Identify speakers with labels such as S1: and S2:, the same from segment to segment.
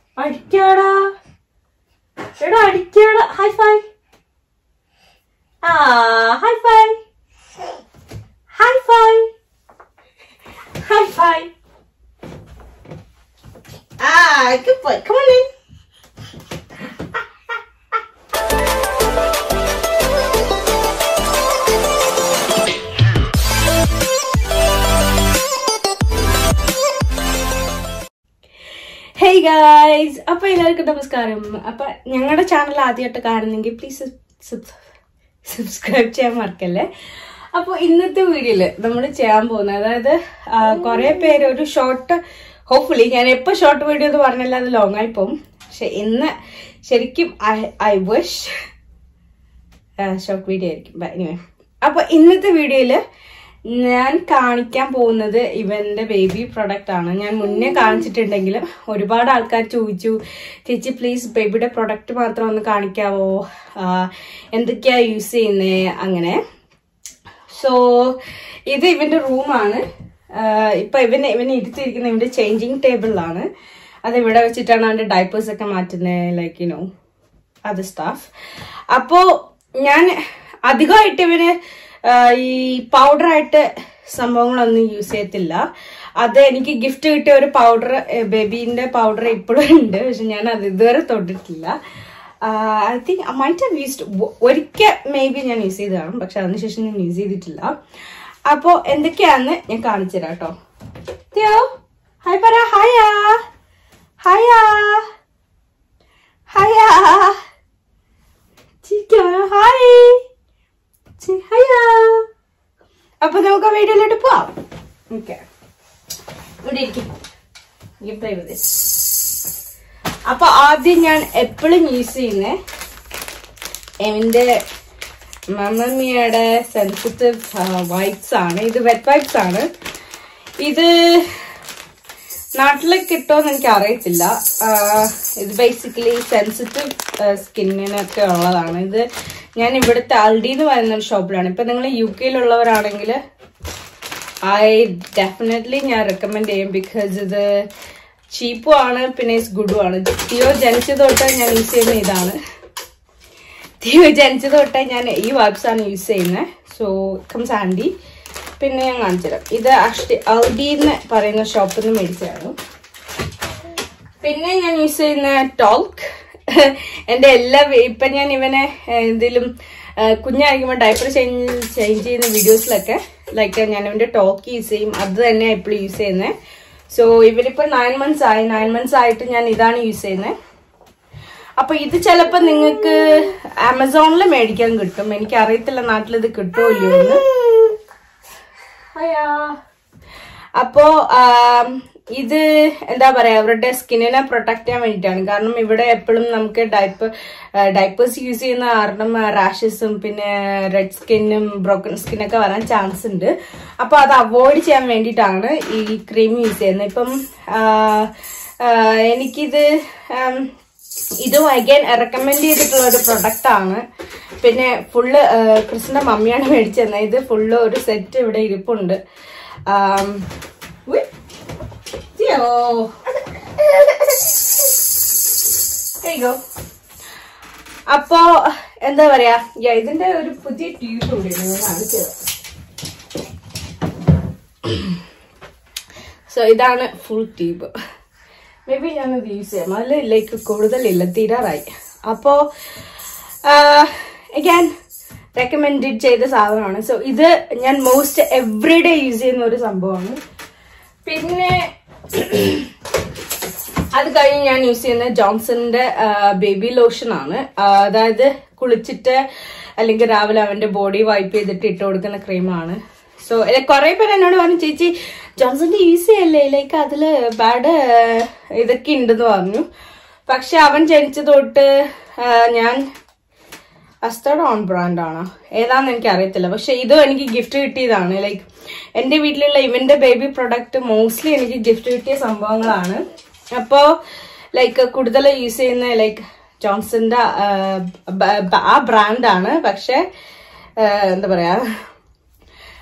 S1: അടിക്കാടാ എടാ അടിക്കാടാ high five ആ high five high five high five ആ good boy come on in hey guys അപ്പൊ എല്ലാവർക്കും നമസ്കാരം അപ്പൊ ഞങ്ങളുടെ ചാനൽ ആദ്യമായിട്ട് കാണുന്നെങ്കിൽ പ്ലീസ് സബ്സ്ക്രൈബ് ചെയ്യാൻ മറക്കല്ലേ അപ്പോൾ ഇന്നത്തെ വീഡിയോയില് നമ്മൾ ചെയ്യാൻ പോകുന്നത് അതായത് കുറെ പേര് ഒരു ഷോർട്ട് ഹോപ്പ്ഫുള്ളി ഞാൻ എപ്പോൾ ഷോർട്ട് വീഡിയോ എന്ന് പറഞ്ഞില്ല അത് ലോങ് ആയി പോകും പക്ഷെ ഇന്ന് ശരിക്കും I I wish short video ആയിരിക്കും എനിവേ അപ്പൊ ഇന്നത്തെ വീഡിയോയില് ഞാൻ കാണിക്കാൻ പോകുന്നത് ഇവന്റെ ബേബി പ്രൊഡക്റ്റ് ആണ് ഞാൻ മുന്നേ കാണിച്ചിട്ടുണ്ടെങ്കിലും ഒരുപാട് ആൾക്കാർ ചോദിച്ചു ചേച്ചി പ്ലീസ് ബേബിയുടെ പ്രൊഡക്റ്റ് മാത്രം ഒന്ന് കാണിക്കാവോ ആ, എന്തൊക്കെയാ യൂസ് ചെയ്യുന്നേ അങ്ങനെ സോ ഇത് ഇവന്റെ റൂമാണ് ഇപ്പൊ ഇവന് ഇവന് ഇരുത്തിയിരിക്കുന്ന ഇവന്റെ ചേഞ്ചിങ് ടേബിളിലാണ് അത് ഇവിടെ വെച്ചിട്ടാണ് അവന്റെ ഡൈപ്പേഴ്സ് ഒക്കെ മാറ്റുന്നത് ലൈക്ക് യുനോ അത് സ്റ്റാഫ് അപ്പോ ഞാൻ അധികമായിട്ട് ഇവന് ആ, ഈ പൗഡറായിട്ട് സംഭവങ്ങളൊന്നും യൂസ് ചെയ്യത്തില്ല അത് എനിക്ക് ഗിഫ്റ്റ് കിട്ടിയ ഒരു പൗഡർ ബേബീന്റെ പൗഡർ ഇപ്പോഴും ഉണ്ട് പക്ഷെ ഞാൻ അത് ഇതുവരെ തൊട്ടിട്ടില്ല I think might have used ഒരിക്കൽ മേ ബി ഞാൻ യൂസ് ചെയ്ത് കാണും പക്ഷെ അതിനുശേഷം ഞാൻ യൂസ് ചെയ്തിട്ടില്ല അപ്പോൾ എന്തൊക്കെയാന്ന് ഞാൻ കാണിച്ചു തരാം കേട്ടോ തിയോ ഹായ് പറ ഹായാ ഹായാ ഹായാ ചിരിക്കാ ഹായ് ചി- ഹായാ അപ്പൊ നമുക്ക് വീഡിയോയിലോട്ട് പോവാം ഓക്കെ ഇവിടെ ഇരിക്കും You play with this. അപ്പൊ ആദ്യം ഞാൻ എപ്പോഴും യൂസ് ചെയ്യുന്നേ എന്റെ മമ്മമിയുടെ സെൻസിറ്റീവ് വൈപ്സ് ആണ് ഇത് വെറ്റ് വൈപ്സ് ആണ് ഇത് നാട്ടിൽ കിട്ടുമെന്ന് എനിക്ക് അറിയത്തില്ല ആഹ് ഇത് ബേസിക്കലി സെൻസിറ്റീവ് സ്കിന്നിനൊക്കെ ഉള്ളതാണ് ഇത് ഞാൻ ഇവിടുത്തെ അൾഡി എന്ന് പറയുന്ന ഒരു ഷോപ്പിലാണ് ഇപ്പൊ നിങ്ങൾ യു കെയിലുള്ളവരാണെങ്കിൽ ഐ ഡെഫിനറ്റ്ലി ഞാൻ റെക്കമെൻഡ് ചെയ്യും ബിക്കോസ് ഇത് ചീപ്പും ആണ് പിന്നെ ഗുഡും ആണ് തിയോ ജനിച്ചത് തൊട്ട് ഞാൻ യൂസ് ചെയ്യുന്ന ഇതാണ് തിയോ ജനിച്ചത് തൊട്ട് ഞാൻ ഈ വൈബ്സ് ആണ് യൂസ് ചെയ്യുന്നത് സോ കംസ് ആൻഡി പിന്നെ ഞാൻ കാണിച്ചുതരാം ഇത് അഷ്ടി ഔഡി എന്ന് പറയുന്ന ഷോപ്പിൽ നിന്ന് മേടിച്ചതാണ് പിന്നെ ഞാൻ യൂസ് ചെയ്യുന്ന ടോൾക്ക് എന്റെ എല്ലാ വി- ഇപ്പൊ ഞാൻ ഇവനെ എന്തെങ്കിലും കുഞ്ഞായിരിക്കുമ്പോൾ ഡയപ്പർ ചേഞ്ച് ചേഞ്ച് ചെയ്യുന്ന വീഡിയോസിലൊക്കെ ലൈക്ക് ഞാൻ ഇവന്റെ ടോക്ക് യൂസ് ചെയ്യും അത് തന്നെ എപ്പോഴും യൂസ് ചെയ്യുന്നത് സോ ഇവരിപ്പോ നയൻ മന്ത്സ് ആയി നയൻ മന്ത്സ് ആയിട്ട് ഞാൻ ഇതാണ് യൂസ് ചെയ്യുന്നത് അപ്പൊ ഇത് ചിലപ്പോ നിങ്ങൾക്ക് ആമസോണിൽ മേടിക്കാൻ കിട്ടും എനിക്ക് അറിയത്തില്ല നാട്ടിൽ ഇത് കിട്ടുമോ ഇല്ലയോ എന്ന് ഹയാ അപ്പോ ആം, ഇത് എന്താ പറയാ അവരുടെ സ്കിന്നിനെ പ്രൊട്ടക്ട് ചെയ്യാൻ വേണ്ടിയിട്ടാണ് കാരണം ഇവിടെ എപ്പോഴും നമുക്ക് ഡൈപ്പർ ഡൈപ്പേഴ്സ് യൂസ് ചെയ്യുന്ന കാരണം റാഷസും പിന്നെ റെഡ് സ്കിന്നും ബ്രോക്കൺ സ്കിന്നൊക്കെ വരാൻ ചാൻസ് ഉണ്ട് അപ്പൊ അത് അവോയ്ഡ് ചെയ്യാൻ വേണ്ടിയിട്ടാണ് ഈ ക്രീം യൂസ് ചെയ്യുന്നത് ഇപ്പം ആ, ആ, എനിക്കിത് ആം, ഇതും അഗൈൻ റെക്കമെൻഡ് ചെയ്തിട്ടുള്ള ഒരു പ്രൊഡക്റ്റ് ആണ് പിന്നെ ഫുള്ള് ക്രിസ്റ്റിന്റെ മമ്മിയാണ് മേടിച്ചു തന്നെ ഇത് ഫുള്ള് ഒരു സെറ്റ് ഇവിടെ ഇരിപ്പുണ്ട് ആം, ഉയ്. ജിയോ. There you go. അപ്പോ എന്താ പറയാ യാ, ഇതിന്റെ ഒരു പുതിയ ട്യൂബ് കൂടി കാണിച്ചത് സോ ഇതാണ് ഫുൾ ട്യൂബ് മേ ബി ഞാനത് യൂസ് ചെയ്യാം അതിൽ ലൈക്ക് കൂടുതലില്ല തീരാറായി അപ്പോ അഗാൻ റെക്കമെൻഡ് ചെയ്ത സാധനമാണ് സോ ഇത് ഞാൻ മോസ്റ്റ് എവറി ഡേ യൂസ് ചെയ്യുന്ന ഒരു സംഭവമാണ് പിന്നെ അത് കഴിഞ്ഞ് ഞാൻ യൂസ് ചെയ്യുന്നത് ജോൺസണിന്റെ ബേബി ലോഷൻ ആണ് ആ, അതായത് കുളിച്ചിട്ട് അല്ലെങ്കിൽ രാവിലെ അവന്റെ ബോഡി വൈപ്പ് ചെയ്തിട്ട് ഇട്ട് കൊടുക്കുന്ന ക്രീമാണ് സോ കുറെ പേര് എന്നോട് പറഞ്ഞു ചേച്ചി ജോൺസന്റെ യൂസ് ചെയ്യല്ലേ ലൈക്ക് അതില് ബാഡ് ഇതൊക്കെ ഉണ്ടെന്ന് പറഞ്ഞു പക്ഷെ അവൻ ജനിച്ചത് തൊട്ട് ആ, ഞാൻ അസ്തഡ് ഓൺ ബ്രാൻഡ് ആണോ ഏതാന്ന് എനിക്ക് അറിയത്തില്ല പക്ഷെ ഇതും എനിക്ക് ഗിഫ്റ്റ് കിട്ടിയതാണ് ലൈക്ക് എന്റെ വീട്ടിലുള്ള ഇവന്റെ ബേബി പ്രൊഡക്റ്റ് മോസ്റ്റ്ലി എനിക്ക് ഗിഫ്റ്റ് കിട്ടിയ സംഭവങ്ങളാണ് അപ്പോ ലൈക്ക് കൂടുതൽ യൂസ് ചെയ്യുന്ന ലൈക്ക് ജോൺസന്റെ ആ, ബ- ബ- ആ ബ്രാൻഡാണ് പക്ഷെ ആ, എന്താ പറയാ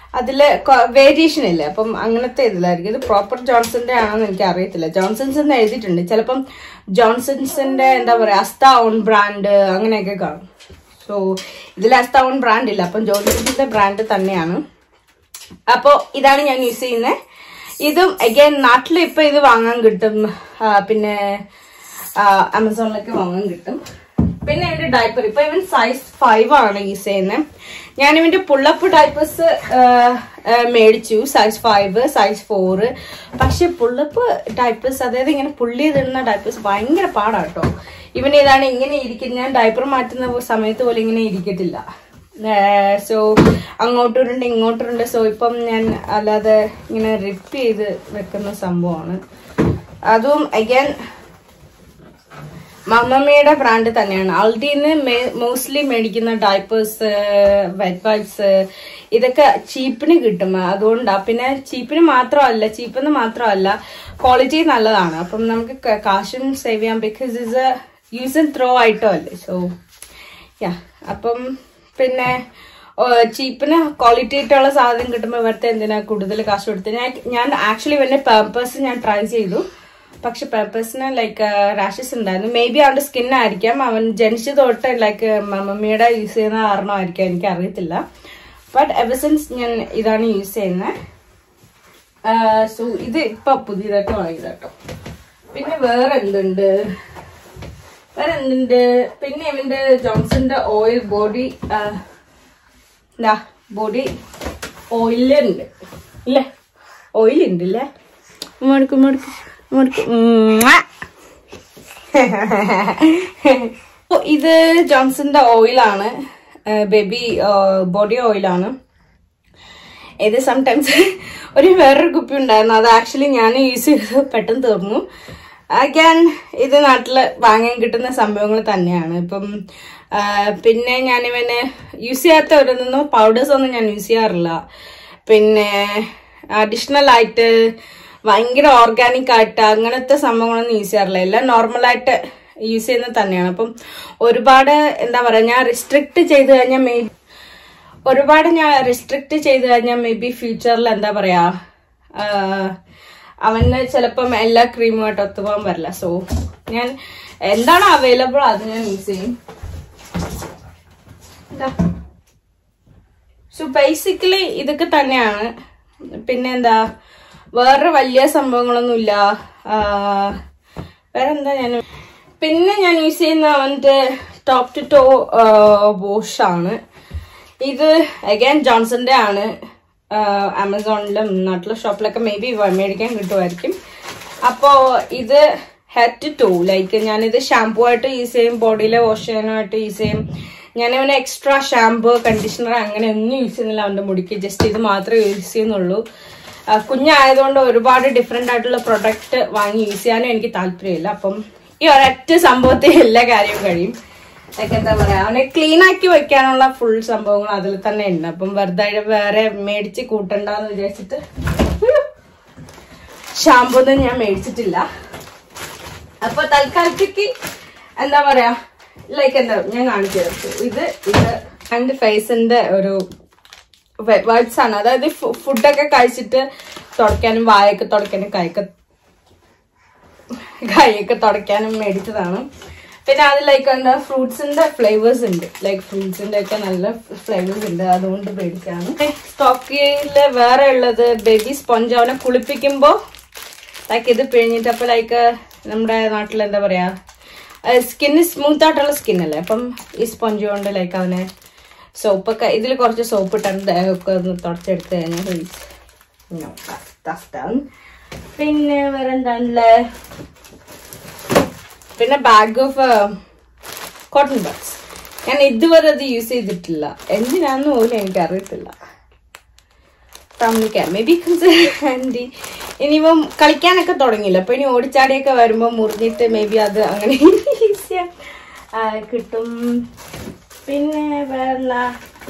S1: അതില് വേരിയേഷൻ ഇല്ല അപ്പം അങ്ങനത്തെ ഇതിലായിരിക്കും ഇത് പ്രോപ്പർ ജോൺസന്റെ ആണെന്ന് എനിക്ക് അറിയത്തില്ല ജോൺസൺസ് എന്ന് എഴുതിയിട്ടുണ്ട് ചിലപ്പം ജോൺസൺസിന്റെ എന്താ പറയാ അസ്ത ഓൺ ബ്രാൻഡ് അങ്ങനെയൊക്കെ കാണും സോ ഇതിൽ അസ്ത ഓൺ ബ്രാൻഡ് ഇല്ല അപ്പം ജോൺസൺസിന്റെ ബ്രാൻഡ് തന്നെയാണ് അപ്പോൾ ഇതാണ് ഞാൻ യൂസ് ചെയ്യുന്നത് ഇതും അഗൈൻ നാട്ടിൽ ഇപ്പൊ ഇത് വാങ്ങാൻ കിട്ടും ആ, പിന്നെ ആമസോണിലൊക്കെ വാങ്ങാൻ കിട്ടും പിന്നെ ഇതിന്റെ ഡൈപ്പർ ഇപ്പൊ ഇവൻ സൈസ് ഫൈവ് ആണ് യൂസ് ചെയ്യുന്നത് ഞാൻ ഇവന്റെ പുള്ളപ്പ് ഡൈപ്പേഴ്സ് മേടിച്ചു സൈസ് ഫൈവ് സൈസ് ഫോർ പക്ഷെ പുള്ളപ്പ് ഡൈപ്പേഴ്സ് അതായത് ഇങ്ങനെ പുള്ളി ചെയ്തിടുന്ന ഡൈപ്പേഴ്സ് ഭയങ്കര പാടാട്ടോ ഇവൻ ഏതാണ് ഇങ്ങനെ ഇരിക്കുന്നത് ഞാൻ ഡൈപ്പർ മാറ്റുന്ന സമയത്ത് പോലും ഇങ്ങനെ ഇരിക്കത്തില്ല സോ അങ്ങോട്ടുരുണ്ട് ഇങ്ങോട്ടുരുണ്ട് സോ ഇപ്പം ഞാൻ അല്ലാതെ ഇങ്ങനെ റിപ്പ് ചെയ്ത് വെക്കുന്ന സംഭവമാണ് അതും അഗൈൻ മമ്മമ്മയുടെ ബ്രാൻഡ് തന്നെയാണ് അൾഡിന്ന് മോസ്റ്റ്ലി മേടിക്കുന്ന ഡൈപ്പേഴ്സ് വെറ്റ് വൈപ്സ് ഇതൊക്കെ ചീപ്പിന് കിട്ടും അതുകൊണ്ടാ പിന്നെ ചീപ്പിന് മാത്രമല്ല ചീപ്പെന്ന് മാത്രമല്ല ക്വാളിറ്റി നല്ലതാണ് അപ്പം നമുക്ക് ക- കാശും സേവ് ചെയ്യാം because is a use and throw item അല്ലേ സോ യാ അപ്പം പിന്നെ ചീപ്പിന് ക്വാളിറ്റി ആയിട്ടുള്ള സാധനം കിട്ടുമ്പോൾ ഇവിടുത്തെ എന്തിനാ കൂടുതൽ കാശ് കൊടുത്ത് ഞാൻ ഞാൻ ആക്ച്വലി ഇവന്റെ പേർപ്പേഴ്സ് ഞാൻ ട്രൈ ചെയ്തു പക്ഷെ പേർപ്പേഴ്സിന് ലൈക്ക് റാഷസ് ഉണ്ടായിരുന്നു മേ ബി അവന്റെ സ്കിൻ ആയിരിക്കാം അവൻ ജനിച്ചു തൊട്ട് ലൈക്ക് മമ്മിയുടെ യൂസ് ചെയ്യുന്ന കാരണമായിരിക്കാം എനിക്ക് അറിയത്തില്ല ബട്ട് എവർ സിൻസ് ഞാൻ ഇതാണ് യൂസ് ചെയ്യുന്നത് സോ ഇത് ഇപ്പൊ പുതിയതായിട്ട് വാങ്ങിയത് കേട്ടോ പിന്നെ വേറെ എന്തുണ്ട് വേറെ എന്തുണ്ട് പിന്നെ ഇവന്റെ ജോൺസന്റെ ഓയിൽ ബോഡി എന്താ ബോഡി ഓയിലുണ്ട് ഇല്ലേ ഓയിൽ ഉണ്ട് ഇല്ലേ മടുക്കും മടുക്കും മടുക്കും ഇത് ജോൺസന്റെ ഓയിലാണ് ബേബി ബോഡി ഓയിലാണ് ഇത് സംടൈംസ് ഒരു വേറൊരു കുപ്പി ഉണ്ടായിരുന്നു അത് ആക്ച്വലി ഞാൻ യൂസ് ചെയ്ത് പെട്ടെന്ന് തീർന്നു അഗാൻ ഇത് നാട്ടിൽ വാങ്ങാൻ കിട്ടുന്ന സംഭവങ്ങൾ തന്നെയാണ് ഇപ്പം ആ, പിന്നെ ഞാൻ ഇവന് യൂസ് ചെയ്യാത്ത ഒരു പൗഡേഴ്സ് ഒന്നും ഞാൻ യൂസ് ചെയ്യാറില്ല പിന്നെ അഡീഷണൽ ആയിട്ട് ഭയങ്കര ഓർഗാനിക് ആയിട്ട് അങ്ങനത്തെ സംഭവങ്ങളൊന്നും യൂസ് ചെയ്യാറില്ല എല്ലാം നോർമലായിട്ട് യൂസ് ചെയ്യുന്നത് തന്നെയാണ് അപ്പം ഒരുപാട് എന്താ പറയാ ഞാൻ റിസ്ട്രിക്ട് ചെയ്ത് കഴിഞ്ഞാൽ മേ ഒരുപാട് ഞാൻ റിസ്ട്രിക്ട് ചെയ്ത് കഴിഞ്ഞാൽ മേ ബി ഫ്യൂച്ചറിൽ എന്താ പറയാ ആഹ് അവന് ചിലപ്പം എല്ലാ ക്രീമുമായിട്ട് ഒത്തുപോകാൻ പറ്റില്ല സോ ഞാൻ എന്താണ് അവൈലബിൾ അത് ഞാൻ യൂസ് ചെയ്യും സോ ബേസിക്കലി ഇതൊക്കെ തന്നെയാണ് പിന്നെ എന്താ വേറെ വലിയ സംഭവങ്ങളൊന്നുമില്ല ആഹ് വേറെ എന്താ ഞാൻ പിന്നെ ഞാൻ യൂസ് ചെയ്യുന്ന അവന്റെ ടോപ്പ് ടു ടോ വാഷ് ആണ് ഇത് അഗൈൻ ജോൺസന്റെ ആണ് ആമസോണിലും നാട്ടിലെ ഷോപ്പിലൊക്കെ മേ ബി മേടിക്കാൻ കിട്ടുമായിരിക്കും അപ്പോ ഇത് ഹെഡ് ടു ടോ ലൈക്ക് ഞാനിത് ഷാംപൂ ആയിട്ട് യൂസ് ചെയ്യും ബോഡിയിലെ വാഷ് ചെയ്യാനായിട്ട് യൂസ് ചെയ്യും ഞാൻ അവന് എക്സ്ട്രാ ഷാംപൂ കണ്ടീഷണർ അങ്ങനെ ഒന്നും യൂസ് ചെയ്യുന്നില്ല അവന്റെ മുടിക്ക് ജസ്റ്റ് ഇത് മാത്രമേ യൂസ് ചെയ്യുന്നുള്ളൂ ആ, കുഞ്ഞായതുകൊണ്ട് ഒരുപാട് ഡിഫറെന്റ് ആയിട്ടുള്ള പ്രൊഡക്റ്റ് വാങ്ങി യൂസ് ചെയ്യാനും എനിക്ക് താല്പര്യമില്ല അപ്പം ഈ ഒരൊറ്റ സംഭവത്തിൽ എല്ലാ കാര്യവും കഴിയും ലൈക്ക് എന്താ പറയാ അവനെ ക്ലീൻ ആക്കി വെക്കാനുള്ള ഫുൾ സംഭവങ്ങൾ അതിൽ തന്നെ ഉണ്ട് അപ്പം വെറുതെ വേറെ മേടിച്ച് കൂട്ടണ്ടെന്ന് വിചാരിച്ചിട്ട് ഷാമ്പൂ ഒന്നും ഞാൻ മേടിച്ചിട്ടില്ല അപ്പൊ തൽക്കാലത്തേക്ക് എന്താ പറയാ ലൈക്ക് എന്താ ഞാൻ കാണിച്ചു തരാം ഇത് ഇത് എന്റെ ഫേസിന്റെ ഒരു വൈബ്സ് ആണ് അതായത് ഫുഡൊക്കെ കഴിച്ചിട്ട് തുടയ്ക്കാനും വായൊക്കെ തുടയ്ക്കാനും കൈക്ക് കൈയൊക്കെ തുടയ്ക്കാനും മേടിച്ചതാണ് പിന്നെ അത് ലൈക്ക് എന്താ ഫ്രൂട്ട്സിന്റെ ഫ്ലേവേഴ്സ് ഉണ്ട് ലൈക്ക് ഫ്രൂട്ട്സിന്റെ ഒക്കെ നല്ല ഫ്ലേവേഴ്സ് ഉണ്ട് അതുകൊണ്ട് മേടിച്ചാണ് സ്റ്റോക്കില് വേറെ ഉള്ളത് ബേബി സ്പോഞ്ച് അവനെ കുളിപ്പിക്കുമ്പോ ലൈക്ക് ഇത് പിഴിഞ്ഞിട്ട് അപ്പൊ ലൈക്ക് നമ്മുടെ നാട്ടിൽ എന്താ പറയാ സ്കിന്ന് സ്മൂത്ത് ആയിട്ടുള്ള സ്കിൻ അല്ലേ അപ്പം ഈ സ്പോഞ്ച് കൊണ്ട് ലൈക്ക് അവനെ സോപ്പൊക്കെ ഇതിൽ കുറച്ച് സോപ്പ് ഇട്ടാണ് ദേഹമൊക്കെ ഒന്ന് തുടച്ചെടുത്ത് കഴിഞ്ഞാൽ No, that's, that's done. പിന്നെ വേറെ എന്താണല്ലേ പിന്നെ ബാഗ് ഓഫ് കോട്ടൺ ബഡ്സ് ഞാൻ ഇതുവരെ അത് യൂസ് ചെയ്തിട്ടില്ല എന്തിനാന്ന് പോലും എനിക്ക് അറിയത്തില്ല തമ്മിക്കാൻ മേ ബി ആൻറ്റി ഇനിയിപ്പം കളിക്കാനൊക്കെ തുടങ്ങിയില്ല അപ്പൊ ഇനി ഓടിച്ചാടിയൊക്കെ വരുമ്പോൾ മുറിഞ്ഞിട്ട് മേ ബി അത് അങ്ങനെ യൂസ് ചെയ്യാൻ ആ, കിട്ടും പിന്നെ വേറെ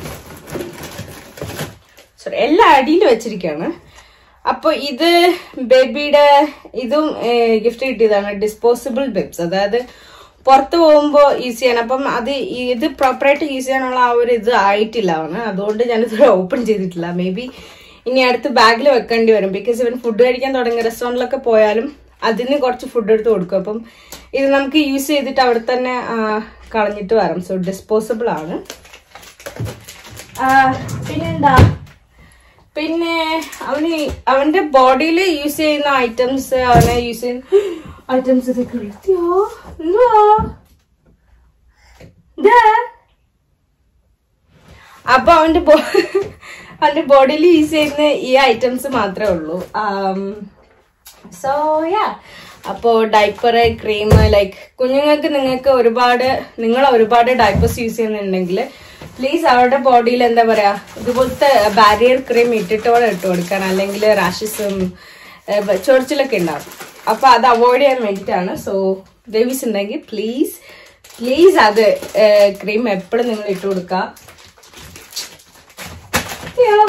S1: സോറി എല്ലാം അടിയിൽ വെച്ചിരിക്കുകയാണ് അപ്പോൾ ഇത് ബേബിയുടെ ഇതും ഗിഫ്റ്റ് കിട്ടിയതാണ് ഡിസ്പോസിബിൾ ബെബ്സ് അതായത് പുറത്ത് പോകുമ്പോൾ യൂസ് ചെയ്യണം അപ്പം അത് ഇത് പ്രോപ്പറായിട്ട് യൂസ് ചെയ്യാനുള്ള ആ ഒരു ഇത് ആയിട്ടില്ല അവന് അതുകൊണ്ട് ഞാനിത് ഓപ്പൺ ചെയ്തിട്ടില്ല മേ ബി ഇനി അടുത്ത് ബാഗിൽ വെക്കേണ്ടി വരും ബിക്കോസ് ഇവൻ ഫുഡ് കഴിക്കാൻ തുടങ്ങിയ റെസ്റ്റോറൻറ്റിലൊക്കെ പോയാലും അതിന് കുറച്ച് ഫുഡ് എടുത്ത് കൊടുക്കും അപ്പം ഇത് നമുക്ക് യൂസ് ചെയ്തിട്ട് അവിടെ തന്നെ ആ, കളഞ്ഞിട്ട് വരാം സോ ഡിസ്പോസിബിൾ ആണ് ആ, പിന്നെന്താ പിന്നെ അവന് അവന്റെ ബോഡിയിൽ യൂസ് ചെയ്യുന്ന ഐറ്റംസ് അവനെ യൂസ് ചെയ്യുന്ന ഐറ്റംസ് ഇതൊക്കെ വൃത്തിയോ എന്തുവാ ഇതാ അപ്പൊ അവന്റെ ബോ അവന്റെ ബോഡിയിൽ യൂസ് ചെയ്യുന്ന ഈ ഐറ്റംസ് മാത്രമേ ഉള്ളൂ സോ യാ അപ്പോ ഡൈപ്പർ ക്രീം ലൈക്ക് കുഞ്ഞുങ്ങൾക്ക് നിങ്ങൾക്ക് ഒരുപാട് നിങ്ങൾ ഒരുപാട് ഡൈപ്പേഴ്സ് യൂസ് ചെയ്യുന്നുണ്ടെങ്കിൽ പ്ലീസ് അവരുടെ ബോഡിയിൽ എന്താ പറയാ ഇതുപോലത്തെ ബാരിയർ ക്രീം ഇട്ടിട്ട് വേണം ഇട്ട് കൊടുക്കാൻ അല്ലെങ്കിൽ റാഷസും ചൊറിച്ചിലൊക്കെ ഉണ്ടാവും അപ്പൊ അത് അവോയ്ഡ് ചെയ്യാൻ വേണ്ടിയിട്ടാണ് സോ ബേബീസ് ഉണ്ടെങ്കിൽ പ്ലീസ് പ്ലീസ് അത് ക്രീം എപ്പോഴും നിങ്ങൾ ഇട്ട് കൊടുക്കുക അയ്യോ.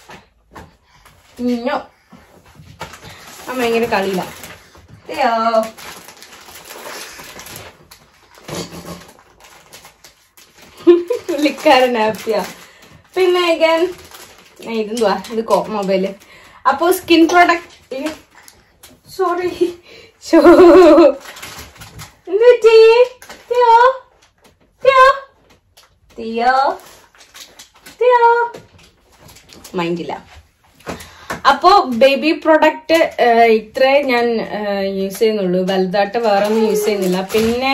S1: ഞോ. അമ്മ ഭയങ്കര കളിയില്ല അയ്യോ പുള്ളിക്കാരൻ ഹാപ്പിയാ പിന്നെ again, ഏ, ഇതെന്തുവാ ഇത് കോ മൊബൈല് അപ്പോ സ്കിൻ പ്രൊഡക്റ്റ് സോറി ഷോ എന്ത് പറ്റി തിയോ തിയോ തിയോ തിയോ മൈൻഡില്ല അപ്പോ ബേബി പ്രൊഡക്റ്റ് ഇത്രേ ഞാൻ യൂസ് ചെയ്യുന്നുള്ളൂ വലുതായിട്ട് വേറെ ഒന്നും യൂസ് ചെയ്യുന്നില്ല പിന്നെ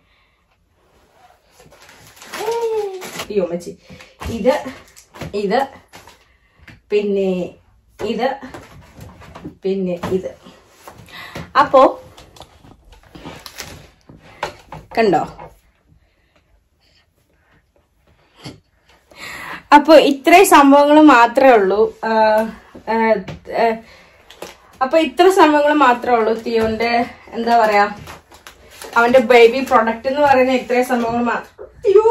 S1: അയ്യോ മച്ചി ഇത് ഇത് പിന്നെ ഇത് പിന്നെ ഇത് അപ്പോ കണ്ടോ അപ്പൊ ഇത്രയും സംഭവങ്ങൾ മാത്രമേ ഉള്ളൂ ആ, ആ, ആ, അപ്പൊ ഇത്ര സംഭവങ്ങൾ മാത്രമേ ഉള്ളൂ തിയോന്റെ എന്താ പറയാ അവന്റെ ബേബി പ്രൊഡക്റ്റ് എന്ന് പറയുന്ന ഇത്രയും സംഭവങ്ങൾ മാത്രം അയ്യോ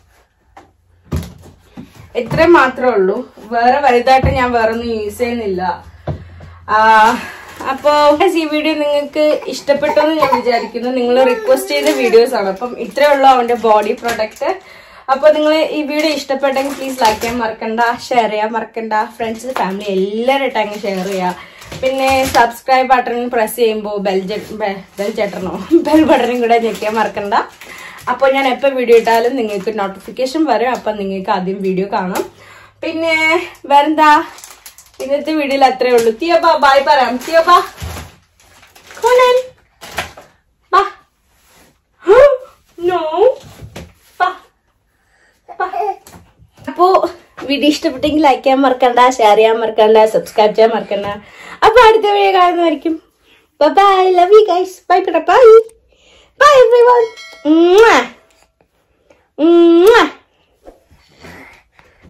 S1: ഇത്രയും മാത്രമേ ഉള്ളൂ വേറെ വലുതായിട്ട് ഞാൻ വേറെ ഒന്നും യൂസ് ചെയ്യുന്നില്ല ആ, അപ്പോ guys, ഈ വീഡിയോ നിങ്ങൾക്ക് ഇഷ്ടപ്പെട്ടു എന്ന് ഞാൻ വിചാരിക്കുന്നു നിങ്ങൾ റിക്വസ്റ്റ് ചെയ്ത വീഡിയോസ് ആണ് അപ്പം ഇത്രേ ഉള്ളൂ അവന്റെ ബോഡി പ്രൊഡക്റ്റ് അപ്പൊ നിങ്ങൾ ഈ വീഡിയോ ഇഷ്ടപ്പെട്ടെങ്കിൽ പ്ലീസ് ലൈക്ക് ചെയ്യാൻ മറക്കണ്ട ഷെയർ ചെയ്യാൻ മറക്കണ്ട ഫ്രണ്ട്സ് ഫാമിലി എല്ലാവരും അങ്ങ് ഷെയർ ചെയ്യുക പിന്നെ സബ്സ്ക്രൈബ് ബട്ടൺ പ്രസ് ചെയ്യുമ്പോൾ ബെൽ ബെൽ ചേട്ടനോ ബെൽ ബട്ടണും കൂടെ ഞെക്കാൻ മറക്കണ്ട അപ്പോൾ ഞാൻ എപ്പോൾ വീഡിയോ ഇട്ടാലും നിങ്ങൾക്ക് നോട്ടിഫിക്കേഷൻ വരും അപ്പം നിങ്ങൾക്ക് ആദ്യം വീഡിയോ കാണാം പിന്നെ വേറെന്താ ഇന്നത്തെ വീഡിയോയിൽ അത്രേ ഉള്ളൂ തിയോബാ ബായ് പറയാം തിയോബാ കോണൻ ബാ നോ ബാ അപ്പോ വീഡിയോ ഇഷ്ടപ്പെട്ടെങ്കിൽ ലൈക്ക് ചെയ്യാൻ മറക്കണ്ട ഷെയർ ചെയ്യാൻ മറക്കണ്ട സബ്സ്ക്രൈബ് ചെയ്യാൻ മറക്കണ്ട അപ്പൊ അടുത്ത വീഡിയോ കാണുന്നതായിരിക്കും bye love you guys bye bye bye every one